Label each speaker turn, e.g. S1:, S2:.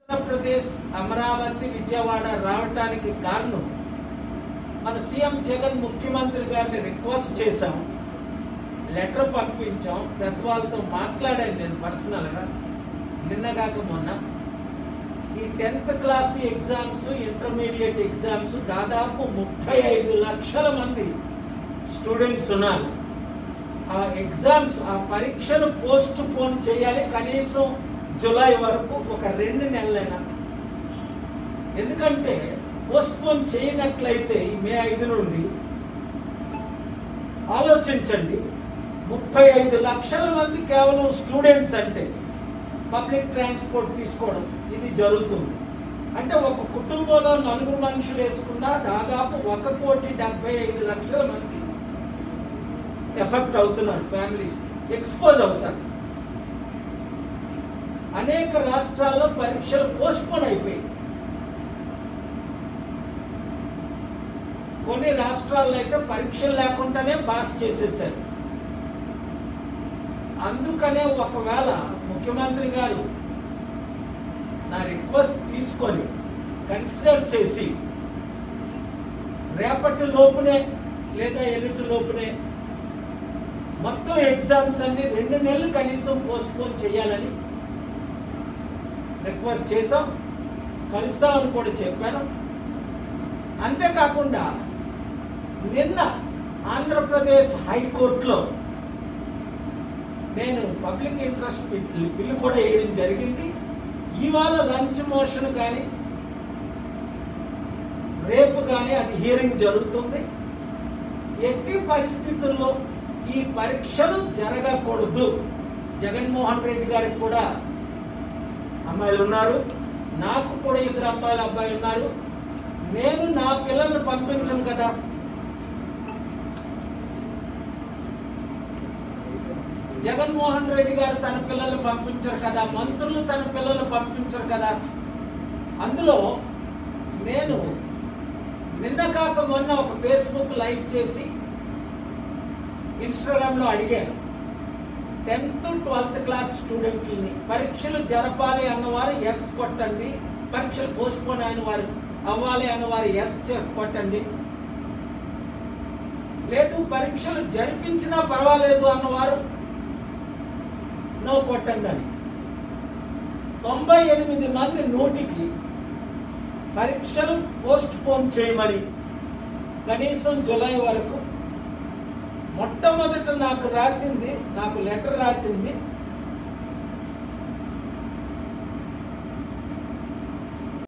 S1: ఆంధ్రప్రదేశ్ అమరావతి విజయవాడ రావటానికి కారణం మన సీఎం జగన్ ముఖ్యమంత్రి గారిని రిక్వెస్ట్ చేశాం లెటర్ పంపించాం పెద్దవాళ్ళతో మాట్లాడాను నేను పర్సనల్గా నిన్నగాక మొన్న ఈ tenth class exams intermediate exams దాదాపు ముప్పై ఐదు లక్షల మంది స్టూడెంట్స్ ఉన్నారు ఆ ఎగ్జామ్స్ ఆ పరీక్షను పోస్ట్ పోన్ చేయాలి కనీసం జూలై వరకు ఒక రెండు నెలలైనా ఎందుకంటే పోస్ట్ పోన్ చేయనట్లయితే ఈ మే ఐదు నుండి ఆలోచించండి ముప్పై ఐదు లక్షల మంది కేవలం స్టూడెంట్స్ అంటే పబ్లిక్ ట్రాన్స్పోర్ట్ తీసుకోవడం ఇది జరుగుతుంది అంటే ఒక కుటుంబంలో నలుగురు మనుషులు వేసుకున్నా దాదాపు ఒక కోటి డెబ్బై ఐదు లక్షల మంది ఎఫెక్ట్ అవుతున్నారు ఫ్యామిలీస్ ఎక్స్పోజ్ అవుతారు అనేక రాష్ట్రాల్లో పరీక్షలు పోస్ట్పోన్ అయిపోయాయి కొన్ని రాష్ట్రాల్లో అయితే పరీక్షలు లేకుండానే పాస్ చేసేసారు అందుకనే ఒకవేళ ముఖ్యమంత్రి గారు నా రిక్వెస్ట్ తీసుకొని కన్సిడర్ చేసి రేపటి లోపునే లేదా ఎల్లుండి లోపునే మొత్తం ఎగ్జామ్స్ అన్ని రెండు నెలలు కనీసం పోస్ట్ పోన్ చేయాలని రిక్వెస్ట్ చేసాం కలుస్తామని కూడా చెప్పాను అంతేకాకుండా నిన్న ఆంధ్రప్రదేశ్ హైకోర్టులో నేను పబ్లిక్ ఇంట్రెస్ట్ బిల్లు కూడా వేయడం జరిగింది ఇవాళ లంచ్ మోషన్ కానీ రేపు కానీ అది హియరింగ్ జరుగుతుంది ఎట్టి పరిస్థితుల్లో ఈ పరీక్షలు జరగకూడదు జగన్మోహన్ రెడ్డి గారికి కూడా అమ్మాయిలు ఉన్నారు నాకు కూడా ఇద్దరు అమ్మాయిలు అబ్బాయి ఉన్నారు నేను నా పిల్లల్ని పంపించను కదా జగన్మోహన్ రెడ్డి గారు తన పిల్లల్ని పంపించరు కదా మంత్రులు తన పిల్లల్ని పంపించరు కదా అందులో నేను నిన్న కాక మొన్న ఒక ఫేస్బుక్ లైవ్ చేసి ఇన్స్టాగ్రామ్లో అడిగాను టెన్త్ ట్వెల్త్ క్లాస్ స్టూడెంట్లని పరీక్షలు జరపాలి అన్నవారు ఎస్ కొట్టండి పరీక్షలు పోస్ట్ పోన్ అయిన వారు అవ్వాలి అన్నవారు ఎస్ కొట్టండి లేదు పరీక్షలు జరిపించినా పర్వాలేదు అన్నవారు నో కొట్టండి అని తొంభై ఎనిమిది మంది నూటికి పరీక్షలు పోస్ట్ పోన్ చేయమని కనీసం జూలై వరకు మొట్టమొదట నాకు రాసింది నాకు లెటర్ రాసింది